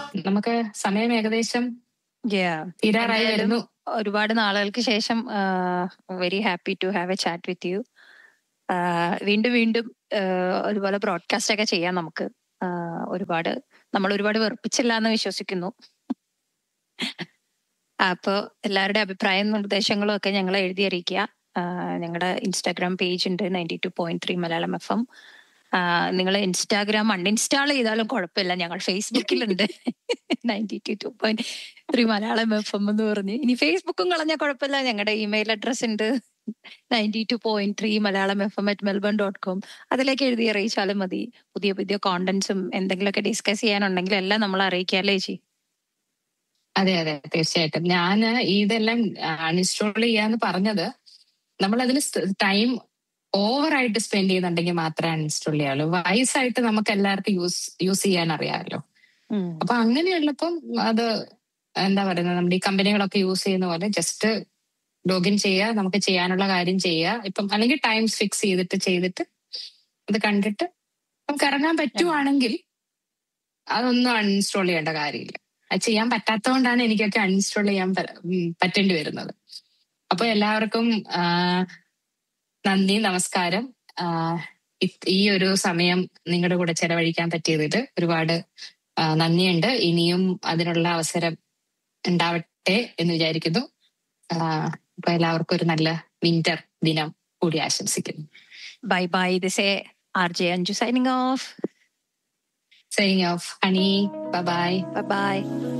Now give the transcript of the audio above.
നമുക്ക് സമയം ഏകദേശം Yeah. തീരാറായി എന്തായാലും വരുന്നു ഒരുപാട് നാളുകൾക്ക് ശേഷം very happy to have a chat with you വീണ്ടും വീണ്ടും ആഹ് ഒരുപോലെ ബ്രോഡ്കാസ്റ്റ് ഒക്കെ ചെയ്യാം നമുക്ക് ആഹ് ഒരുപാട് നമ്മൾ ഒരുപാട് വെറുപ്പിച്ചില്ല എന്ന് വിശ്വസിക്കുന്നു അപ്പോ എല്ലാവരുടെ അഭിപ്രായം നിർദ്ദേശങ്ങളും ഒക്കെ ഞങ്ങൾ എഴുതി അറിയിക്കുക ഞങ്ങളുടെ ഇൻസ്റ്റാഗ്രാം പേജ് ഉണ്ട് ninety two point three Malayalam F M നിങ്ങൾ ഇൻസ്റ്റാഗ്രാം അൺഇൻസ്റ്റാൾ ചെയ്താലും കുഴപ്പമില്ല ഞങ്ങൾ ഫേസ്ബുക്കിലുണ്ട് ninety two two point three Malayalam F M എന്ന് പറഞ്ഞ് ഇനി ഫേസ്ബുക്കും കളഞ്ഞാൽ കുഴപ്പമില്ല ഞങ്ങളുടെ ഇമെയിൽ അഡ്രസ് ഉണ്ട് ninety two point three Malayalam F M at Melbourne dot com അതിലേക്ക് എഴുതി അറിയിച്ചാലും മതി പുതിയ പുതിയ കോണ്ടന്റ്സും എന്തെങ്കിലുമൊക്കെ ഡിസ്കസ് ചെയ്യാനുണ്ടെങ്കിൽ എല്ലാം നമ്മൾ അറിയിക്കാല്ലേ ചേച്ചി അതെ അതെ തീർച്ചയായിട്ടും ഞാൻ ഇതെല്ലാം അൺഇൻസ്റ്റാൾ ചെയ്യാന്ന് പറഞ്ഞത് നമ്മൾ അതിന് ടൈം ഓവർ ആയിട്ട് സ്പെൻഡ് ചെയ്യുന്നുണ്ടെങ്കിൽ മാത്രമേ അൺഇൻസ്റ്റാൾ ചെയ്യാവുള്ളൂ വയസ്സായിട്ട് നമുക്ക് എല്ലാവർക്കും യൂസ് യൂസ് ചെയ്യാൻ അറിയാമല്ലോ ഉം. അപ്പൊ അങ്ങനെയുള്ളപ്പം അത് എന്താ പറയുന്നത് നമ്മുടെ ഈ കമ്പനികളൊക്കെ യൂസ് ചെയ്യുന്ന പോലെ ജസ്റ്റ് ലോഗിൻ ചെയ്യുക നമുക്ക് ചെയ്യാനുള്ള കാര്യം ചെയ്യുക ഇപ്പം അല്ലെങ്കിൽ ടൈംസ് ഫിക്സ് ചെയ്തിട്ട് ചെയ്തിട്ട് അത് കണ്ടിട്ട് നമുക്ക് ഇറങ്ങാൻ പറ്റുവാണെങ്കിൽ അതൊന്നും അൺഇൻസ്റ്റാൾ ചെയ്യേണ്ട കാര്യമില്ല അത് ചെയ്യാൻ പറ്റാത്തതുകൊണ്ടാണ് എനിക്കൊക്കെ അൺഇൻസ്റ്റാൾ ചെയ്യാൻ പ- ഉം പറ്റേണ്ടി വരുന്നത് അപ്പൊ എല്ലാവർക്കും ആ, നന്ദി നമസ്കാരം ആ, ഇത് ഈ ഒരു സമയം നിങ്ങളുടെ കൂടെ ചെലവഴിക്കാൻ പറ്റിയതിൽ ഒരുപാട് ആ, നന്ദിയുണ്ട് ഇനിയും അതിനുള്ള അവസരം ഉണ്ടാവട്ടെ എന്ന് വിചാരിക്കുന്നു ആ, അപ്പൊ എല്ലാവർക്കും ഒരു നല്ല വിന്റർ ദിനം കൂടി ആശംസിക്കുന്നു bye bye this A R J Anju signing off signing off honey bye bye by